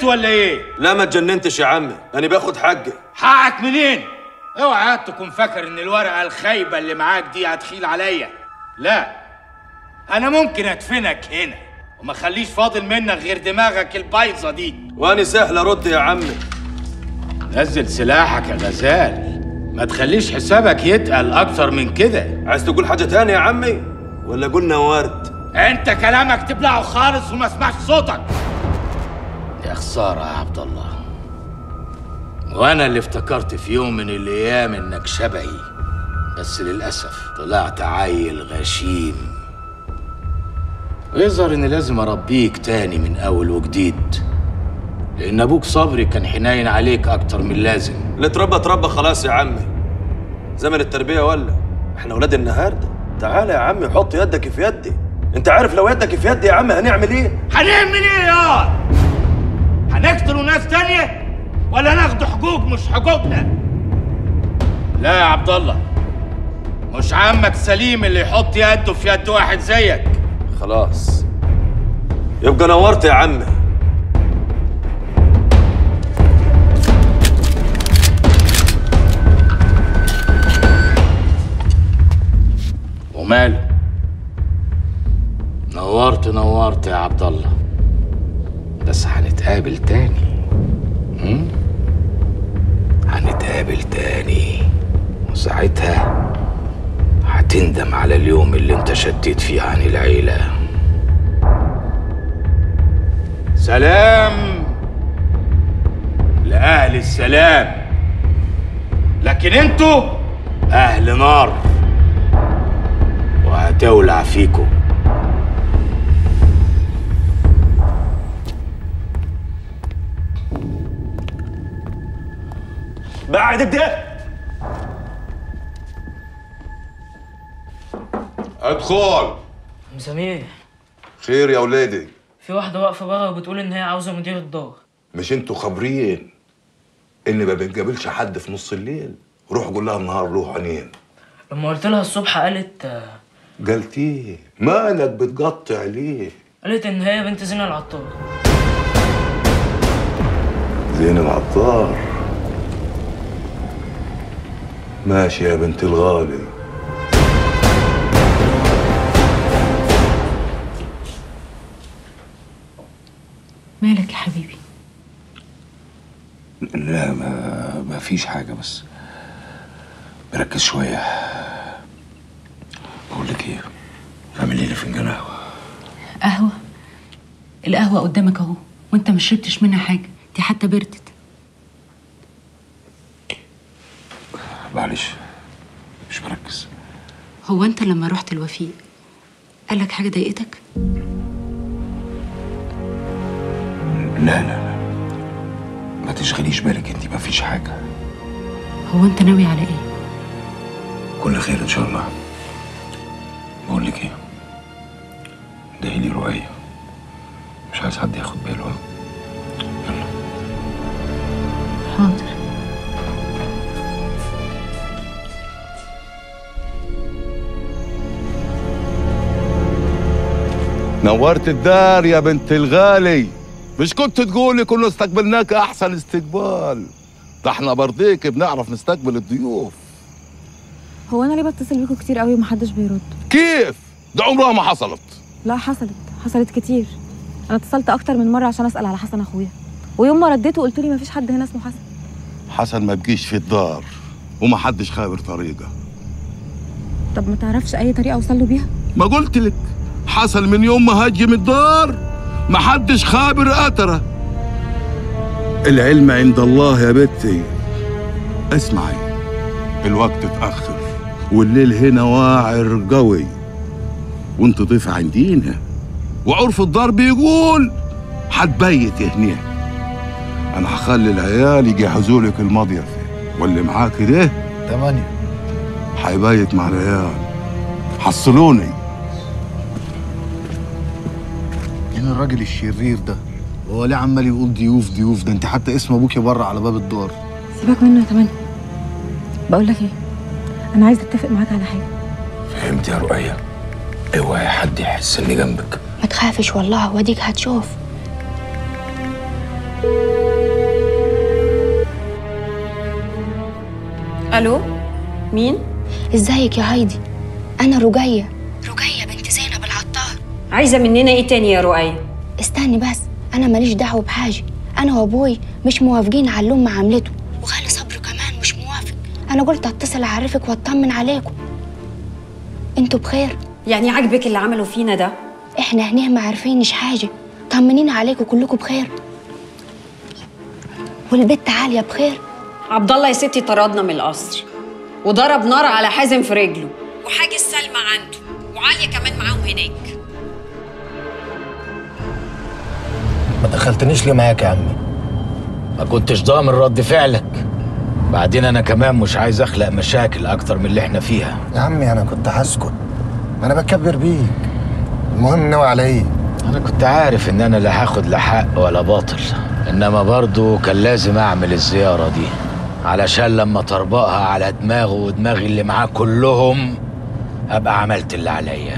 اتجننت ولا ايه لا ما اتجننتش يا عمي انا باخد حقي حقك منين اوعى تكون فاكر ان الورقه الخايبه اللي معاك دي هتخيل عليا لا انا ممكن ادفنك هنا وما خليش فاضل منك غير دماغك البايظه دي واني سهل ارد يا عمي نزل سلاحك يا غزال ما تخليش حسابك يتقل اكتر من كده عايز تقول حاجه تانية يا عمي ولا قلنا ورد انت كلامك تبلعه خالص وما اسمعش صوتك يا خساره يا عبد الله وانا اللي افتكرت في يوم من الايام انك شبهي بس للاسف طلعت عيل غشيم ويظهر اني لازم اربيك تاني من اول وجديد لان ابوك صبري كان حنين عليك اكتر من لازم اللي اتربى اتربى خلاص يا عمي زمن التربيه ولا احنا ولاد النهارده تعال يا عمي حط يدك في يدي انت عارف لو يدك في يدي يا عم هنعمل ايه هنعمل ايه يا هنقتلوا ناس تانية ولا ناخدوا حقوق مش حقوقنا لا يا عبد الله مش عمك سليم اللي يحط يده في يد واحد زيك خلاص يبقى نورت يا عمي وماله نورت نورت يا عبد الله بس هنتقابل تاني هم؟ هنتقابل تاني وساعتها هتندم على اليوم اللي انت شديت فيه عن العيلة سلام لأهل السلام لكن انتوا أهل نار وهتولع فيكم بعد كده ادخل ام سمير خير يا ولادي في واحدة واقفة بره وبتقول إن هي عاوزة مدير الدار مش انتوا خابرين ان ما بنقابلش حد في نص الليل روح قول لها النهار له عينين لما قلت لها الصبح قالت آه، قالت ايه مالك بتقطع ليه قالت إن هي بنت زينة العطار زين العطار ماشي يا بنت الغالي مالك يا حبيبي لا ما ما فيش حاجة بس بركز شوية بقول لك ايه اعملي لي فنجان قهوة قهوة القهوة قدامك اهو وانت ما شربتش منها حاجة دي حتى بردت معلش مش بركز هو انت لما رحت الوفيق قالك حاجة ضايقتك لا لا لا ما تشغليش بالك انت ما فيش حاجة هو انت ناوي على ايه كل خير ان شاء الله بقول لك ايه ده لي رؤية مش عايز حد ياخد باله ها؟ يلا حاضر نورت الدار يا بنت الغالي مش كنت تقولي كنا استقبلناك احسن استقبال ده احنا برضيك بنعرف نستقبل الضيوف هو انا ليه بتصل بيكوا كتير قوي ومحدش بيرد كيف ده عمرها ما حصلت لا حصلت حصلت كتير انا اتصلت اكتر من مره عشان اسال على حسن اخويا ويوم ما رديته قلت لي مفيش حد هنا اسمه حسن حسن ما بقيش في الدار وما حدش خابر طريقه طب ما تعرفش اي طريقه اوصل له بيها ما قلت لك حصل من يوم ما هجم الدار ما حدش خابر أثره العلم عند الله يا بنتي اسمعي الوقت اتأخر والليل هنا واعر قوي وانت ضيف عندينا وعرف الدار بيقول حتبيت هنا انا هخلي العيال يجهزوا لك المضيفة واللي معاك ده تمانية حيبيت مع العيال حصلوني مين الراجل الشرير ده هو ليه عمال يقول ضيوف ضيوف ده انت حتى اسم ابوكي بره على باب الدار سيبك منه يا تمانية بقول لك ايه انا عايزه اتفق معاك على حاجه فهمت يا رؤية اوعي حد يحس اني جنبك ما تخافش والله واديك هتشوف الو مين ازيك يا هايدي انا رجية رجية بنت زينب العطار عايزه مننا ايه تاني يا رؤية استني بس انا ماليش دعوة بحاجة انا وابوي مش موافقين على اللي امي عملته وخالي صبري كمان مش موافق انا قلت اتصل اعرفك واطمن عليكم انتوا بخير يعني عاجبك اللي عملوا فينا ده احنا هنا ما عارفينش حاجة طمنينا عليكم كلكم بخير والبت عالية بخير عبد الله يا ستي طردنا من القصر وضرب نار على حازم في رجله وحاجز سلمى عنده وعاليه كمان معاهم هناك ما دخلتنيش ليه معاك يا عمي ما كنتش ضامن رد فعلك بعدين انا كمان مش عايز اخلق مشاكل اكتر من اللي احنا فيها يا عمي انا كنت هسكت انا بكبر بيك المهم ناوي على ايه انا كنت عارف ان انا لا هاخد لا حق ولا باطل انما برضو كان لازم اعمل الزيارة دي علشان لما تربقها على دماغه ودماغي اللي معاه كلهم ابقى عملت اللي عليا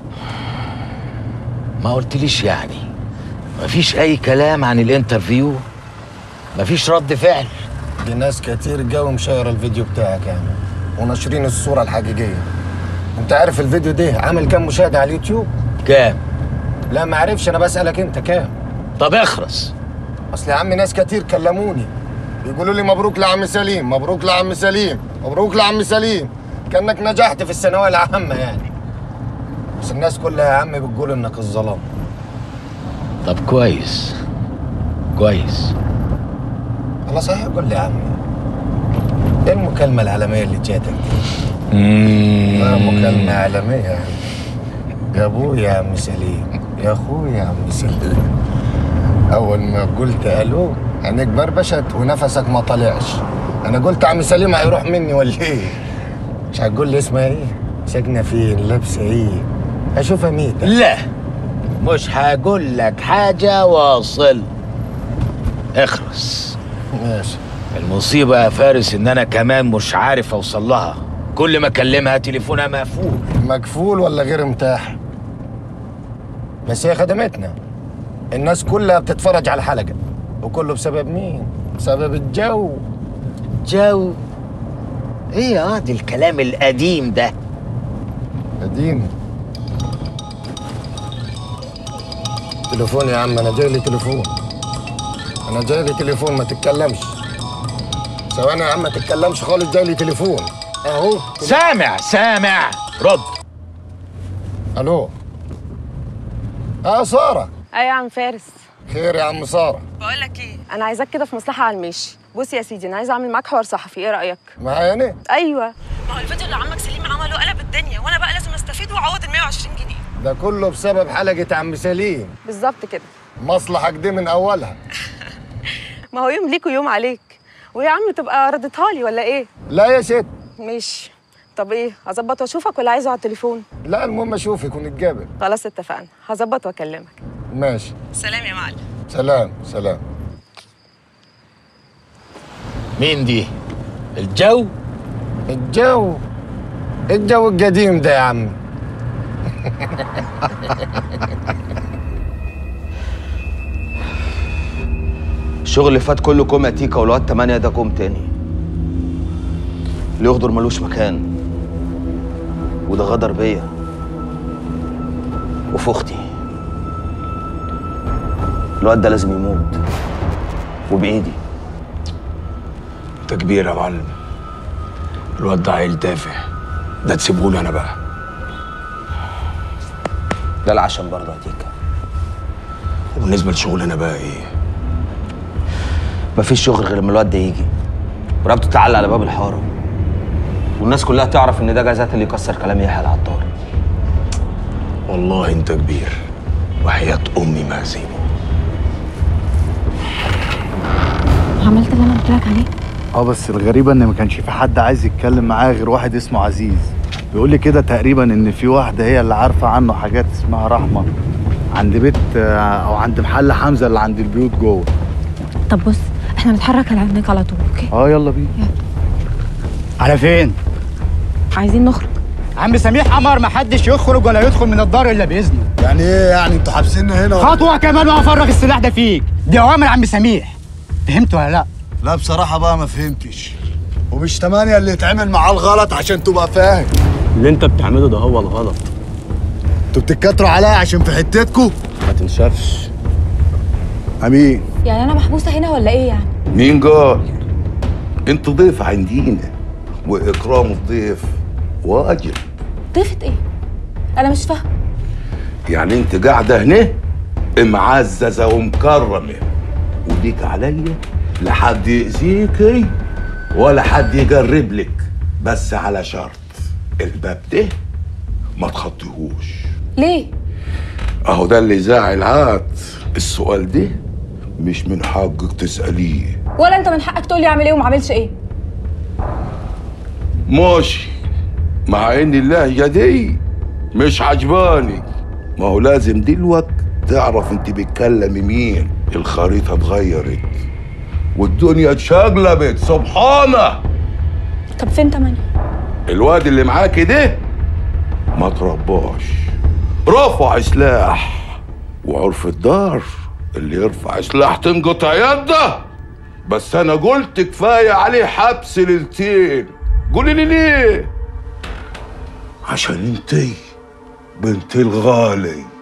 ما قلتليش يعني مفيش اي كلام عن الانترفيو مفيش رد فعل دي ناس كتير جو مشايرة الفيديو بتاعك يعني وناشرين الصورة الحقيقية انت عارف الفيديو ده عامل كام مشاهدة على اليوتيوب؟ كام؟ لا ما عارفش انا بسألك انت كام؟ طب اخرس اصل يا عم ناس كتير كلموني بيقولوا لي مبروك لعم سليم مبروك لعم سليم مبروك لعم سليم كانك نجحت في الثانويه العامه يعني بس الناس كلها يا عم بتقول انك الظلام طب كويس كويس الله صحيح قول لي يا عم ايه المكالمه العالميه اللي جاتك دي؟ مم. آه، مكالمه عالميه يعني يا ابويا يا عم سليم يا اخويا يا عم سليم اول ما قلت الو عينيك بربشت ونفسك ما طلعش انا قلت عم سليم هيروح مني ولا ايه مش هتقول لي اسمها ايه ساكنه فين لابسه ايه اشوفها ميتة لا مش هقول لك حاجة واصل اخرس ماشي المصيبة يا فارس ان انا كمان مش عارف اوصل لها كل ما اكلمها تليفونها مقفول مكفول ولا غير متاح بس هي خدمتنا الناس كلها بتتفرج على الحلقه وكله بسبب مين بسبب الجو جو ايه يا واد الكلام القديم ده قديم تليفون يا عم انا جاي لي تليفون انا جاي لي تليفون ما تتكلمش ثواني يا عم ما تتكلمش خالص جاي لي تليفون اهو سامع سامع رد الو اه ساره ايوه يا عم فارس خير يا عم ساره بقول لك ايه انا عايزاك كده في مصلحه على المشي بص يا سيدي انا عايزه اعمل معاك حوار صحفي ايه رايك معايا انا ايوه ما هو الفيديو اللي عمك سليم عمله قلب الدنيا وانا بقى لازم استفيد واعوض ال 120 جنيه ده كله بسبب حلقه عم سليم بالظبط كده مصلحك دي من اولها ما هو يوم ليك ويوم عليك ويا عم تبقى ردتها لي ولا ايه لا يا ست ماشي طب ايه هظبط واشوفك ولا عايزه على التليفون لا المهم اشوفك ونتقابل خلاص اتفقنا هظبط واكلمك ماشي سلام يا معلم سلام سلام مين دي الجو الجو الجو القديم ده يا عم الشغل اللي فات كله كوم يا تيكا والواد تمانية ده كوم تاني اللي يغدر ملوش مكان وده غدر بيا وفي اختي الواد ده لازم يموت وبايدي انت كبير يا معلم الواد ده عيل تافه ده تسيبهولي انا بقى ده العشم برضه يا تيكا وبالنسبه لشغلنا بقى ايه مفيش شغل غير لما الواد ده يجي ورقبته تعلق على باب الحاره والناس كلها تعرف ان ده جازات اللي يكسر كلام يحيى العطار والله انت كبير وحياة امي ما هسيبه عملت اللي انا قلت لك عليه اه بس الغريبة ان ما كانش في حد عايز يتكلم معاه غير واحد اسمه عزيز بيقول لي كده تقريبا ان في واحدة هي اللي عارفة عنه حاجات اسمها رحمة عند بيت آه، او عند محل حمزة اللي عند البيوت جوه طب بص احنا نتحرك على هناك على طول اوكي اه يلا بينا على فين؟ عايزين نخرج عم سميح امر ما حدش يخرج ولا يدخل من الدار الا باذنه يعني ايه يعني انتوا حابسيننا هنا خطوه كمان وهفرغ السلاح ده فيك دي اوامر عم سميح فهمت ولا لا؟ لا بصراحة بقى ما فهمتش ومش تمانية اللي يتعمل معاه الغلط عشان تبقى فاهم اللي انت بتعمله ده هو الغلط انتوا بتتكاتروا عليا عشان في حتتكوا ما تنشفش امين يعني انا محبوسه هنا ولا ايه يعني مين قال انت ضيف عندينا واكرام الضيف واجب ضيفه ايه انا مش فاهمه يعني انت قاعده هنا معززه ومكرمه وليك عليا لحد يأذيكي ولا حد يقرب لك بس على شرط الباب ده ما تخطيهوش ليه اهو ده اللي زاعل عاد السؤال ده مش من حقك تسأليه ولا انت من حقك تقول لي اعمل ايه وما اعملش ايه ماشي مع ان اللهجة دي مش عجباني ما هو لازم دلوقت تعرف انت بتكلمي مين الخريطة اتغيرت والدنيا اتشقلبت سبحانه طب فين تمانية الواد اللي معاكي ده ما ترباش رفع سلاح وعرف الدار اللي يرفع سلاح تنقطع يده بس انا قلت كفايه عليه حبس ليلتين قولي لي ليه عشان انتي بنت الغالي